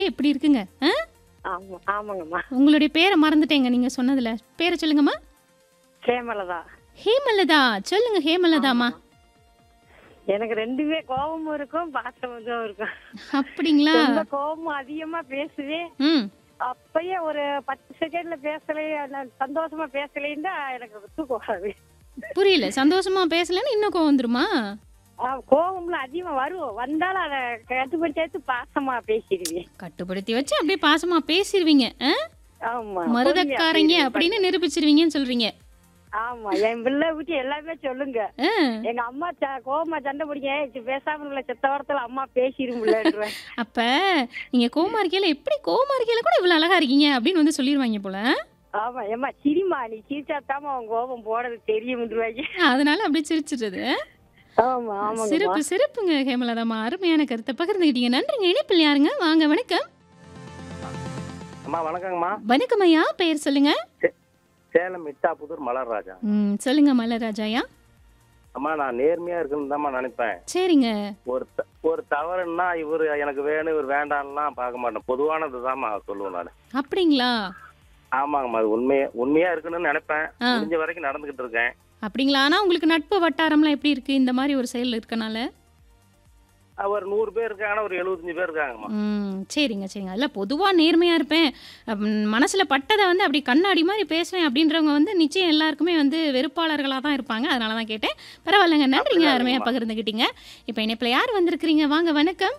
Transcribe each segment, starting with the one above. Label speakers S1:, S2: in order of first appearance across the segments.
S1: எப்படி இருக்குங்க ஆ?
S2: ஆமா ஆமாங்கம்மா
S1: உங்களுடைய பேரை மறந்துட்டேங்க நீங்க சொன்னதுல பேரை சொல்லுங்கம்மா
S2: சேமலதா
S1: ஹேமலதா சொல்லுங்க ஹேமலதாமா
S2: எனக்கு ரெண்டுமே கோபமும் இருக்கும் பாசமும் இருக்கும்
S1: அப்படிங்களா
S2: ரொம்ப கோபமும் அதிகமா பேசுவேன்
S1: ம்
S2: அப்பயே ஒரு பத்து செகண்ட்ல பேசலையே நான் சந்தோஷமா பேசலைன்னா எனக்கு தூக்கம் வராது
S1: புரியல சந்தோஷமா பேசலன்னு இன்னும் கோவம் வந்துருமா
S2: ஆ, கோபம்ல அதிகமா வரும் வந்தாலும் அதை கட்டுப்படி சேர்த்து பாசமா பேசிடுவேன்
S1: கட்டுப்படுத்தி வச்சு அப்படியே பாசமா பேசிடுவீங்க ஆ?
S2: ஆமா
S1: மருதக்காரங்க
S2: பொறுமையா
S1: அப்படின்னு நிரூபிச்சிருவீங்கன்னு சொல்றீங்க
S2: ஆமா என் பிள்ளை விட்டு எல்லாமே சொல்லுங்க
S1: ஆ,
S2: எங்க அம்மா ச- கோவமா சண்டை பிடிக்க "ஏய், பேசாம உள்ள செத்த வாரத்துல அம்மா பேசிடும்லன்றேன்
S1: அப்ப நீங்க கோமா இருக்கையில எப்படி கோமா இருக்கையில கூட இவ்வளவு அழகா இருக்கீங்க அப்படின்னு வந்து சொல்லிடுவாங்க போல
S2: ஆமா ஏம்மா சிரிமா நீ சிரிச்சாத்தாம அவன் கோபம் போறது தெரியும்ன்றுவாங்க
S1: அதனால அப்படியே சிரிச்சிடுறது
S2: ஆமா ஆமாங்க
S1: சிறப்பு சிறப்புங்க ஹேமலதாமா அருமையான கருத்தை பகிர்ந்துக்கிட்டீங்க நன்றிங்க இணைப்பில் யாருங்க வாங்க வணக்கம்
S3: அம்மா வணக்கங்கம்மா
S1: வணக்கம் ஐயா பெயர் சொல்லுங்க
S3: சேலம் மிட்டாபுதூர் மலர்ராஜா
S1: ம் சொல்லுங்க மலராஜாயா
S3: அம்மா நான் நேர்மையா இருக்குன்னு தான்மா நினைப்பேன்
S1: சரிங்க
S3: ஒரு த- ஒரு தவறுன்னா இவர் எனக்கு வேணும் இவர் வேண்டாம்லாம் பார்க்க மாட்டேன் பொதுவானது தான்மா சொல்லுவேன் நான்
S1: அப்படிங்களா
S3: ஆமாங்கம்மா அது உண்மையா உண்மையா இருக்கணும்னு நினைப்பேன்
S1: ஆ.
S3: முடிஞ்ச வரைக்கும் நடந்துகிட்டு இருக்கேன்
S1: அப்படிங்களா ஆனா உங்களுக்கு நட்பு வட்டாரம்லாம் எப்படி இருக்கு இந்த மாதிரி ஒரு செயல் இருக்கனால
S3: அஹ் ஒரு நூறு பேர் இருக்காங்கன்னா ஒரு எழுபத்தஞ்சு பேர் இருக்காங்கம்மா
S1: ம் சரிங்க சரிங்க அதில் பொதுவாக நேர்மையாக இருப்பேன் மனசில் பட்டதை வந்து அப்படி கண்ணாடி மாதிரி பேசுவேன் அப்படின்றவங்க வந்து நிச்சயம் எல்லாருக்குமே வந்து வெறுப்பாளர்களாக தான் இருப்பாங்க அதனால தான் கேட்டேன் பரவாயில்லைங்க நன்றிங்க
S3: அப்படிலாம்
S1: அருமையாக
S3: இல்லைம்மா.
S1: பகிர்ந்துக்கிட்டீங்க இப்போ இணைப்பில் யார் வந்திருக்கிறீங்க வாங்க வணக்கம்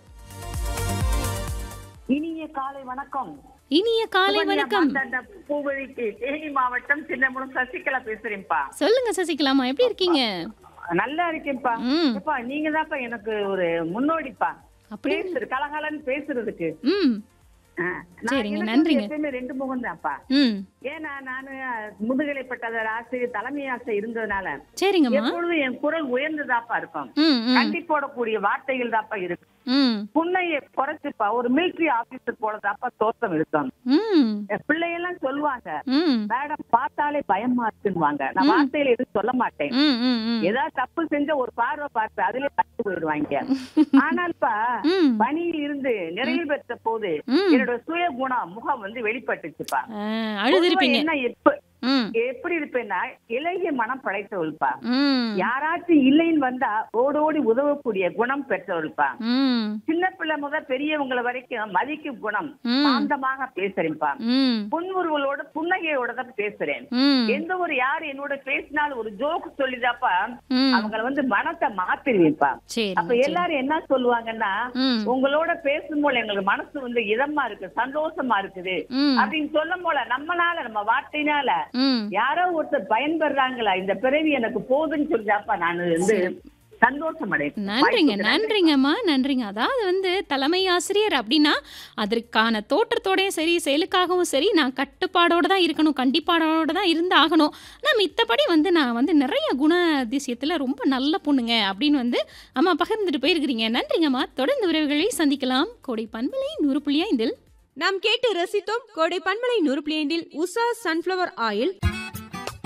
S4: இனிய காலை வணக்கம்
S1: இனிய காலை
S4: சுகன்யா
S1: வணக்கம்
S4: மாந்தாண்ட பூவழிக்கு தேனி மாவட்டம் சின்னமுலம் சசிகலா பேசுறேன்ப்பா
S1: சொல்லுங்க சசிகலாமா எப்படி இருக்கீங்க
S4: நல்லா இருக்கேன்ப்பா
S1: ம்
S4: எப்பா நீங்க தான்ப்பா எனக்கு ஒரு முன்னோடிப்பா
S1: அப்படி
S4: பேசுறது கலகலன்னு பேசுறதுக்கு
S1: ம்
S4: ஆ, நான்
S1: சரிங்க,
S4: எனக்கு
S1: நன்றிங்க.
S4: எப்பயுமே ரெண்டு முகம் தான்ப்பா
S1: ம்
S4: ஏன்னா நானு முதுகலை பட்டதார் ஆசிரியர் தலைமை ஆசை இருந்ததுனால
S1: சரிங்கம்மா
S4: எப்பொழுதும் என் குரல் உயர்ந்ததாப்பா இருக்கும்
S1: ம் ம்
S4: கண்டி போடக்கூடிய வார்த்தைகள் தான்ப்பா இருக்கு
S1: ம்
S4: புன்னையை குறைச்சுப்பா ஒரு மிலிட்டரி ஆபீசர் போல தான்ப்பா தோற்றம் இருக்கும்
S1: ம்
S4: என் பிள்ளையெல்லாம் சொல்லுவாங்க
S1: ம்
S4: மேடம் பார்த்தாலே பயமா இருக்குன்னுவாங்க நான்
S1: ம்.
S4: வார்த்தையில எதுவும் சொல்ல மாட்டேன்
S1: ம் ம் ம்
S4: ஏதாவது தப்பு செஞ்ச ஒரு பார்வை பார்த்து அதுல பட்டு போயிடுவாங்க ஆனால்ப்பா
S1: ம்
S4: பணியில் இருந்து நிறைவு பெற்ற போது
S1: ம்
S4: என்னோட சுய குணம் முகம் வந்து வெளிப்பட்டுச்சுப்பா
S1: ஆ, அழுதுருப்பீங்க
S4: பொதுவா என்ன எப்ப
S1: ம்
S4: எப்படி இருப்பேன்னா இளைய மனம் படைத்தவள்பா
S1: ம்
S4: யாராச்சும் இல்லைன்னு வந்தா ஓடோடி உதவக்கூடிய குணம் பெற்றவள்பா
S1: ம்
S4: சின்ன பிள்ளை முதல் பெரியவங்களை வரைக்கும் மதிக்கும் குணம்
S1: ம்.
S4: சாந்தமாக பேசுறேன்ப்பா
S1: ம்
S4: புன்முறுவலோட புன்னகையோட தான் பேசுறேன்
S1: ம்
S4: எந்த ஒரு யார் என்னோட பேசினாலும் ஒரு ஜோக் சொல்லிதாப்பா
S1: ம்
S4: அவங்கள வந்து மனத்தை மாத்திருவேன்ப்பா
S1: சரி
S4: அப்ப எல்லாரும் என்ன சொல்லுவாங்கன்னா
S1: ம்
S4: உங்களோட பேசும்போது எங்களுக்கு மனசு வந்து இதமா இருக்கு சந்தோஷமா இருக்குது
S1: ம்
S4: அப்படின்னு சொல்லும் போல நம்மனால நம்ம வார்த்தையினால
S1: ம்
S4: யாரோ ஒருத்தர் பயன்படுறாங்களா இந்த பிறவி எனக்கு போதுன்னு சொல்லிதாப்பா நான் வந்து சந்தோஷம் அடையேன்
S1: நன்றிங்க நன்றிங்கம்மா நன்றிங்க அதாவது வந்து தலைமை ஆசிரியர் அப்படின்னா அதற்கான தோற்றத்தோடயும் சரி செயலுக்காகவும் சரி நான் கட்டுப்பாடோட தான் இருக்கணும் கண்டிப்பாடோட தான் இருந்து ஆகணும் நான் மித்தபடி வந்து நான் வந்து நிறைய குண அதிசயத்தில் ரொம்ப நல்ல பொண்ணுங்க அப்படின்னு வந்து அம்மா பகிர்ந்துட்டு போயிருக்கிறீங்க நன்றிங்கம்மா தொடர்ந்து உறவுகளை சந்திக்கலாம் கோடை பண்பலை நூறு புள்ளி ஐந்தில்
S5: நாம் கேட்டு ரசித்தோம் கோடை பண்பலை நூறு புள்ளி ஐந்தில் உஷா சன்ஃப்ளவர் ஆயில்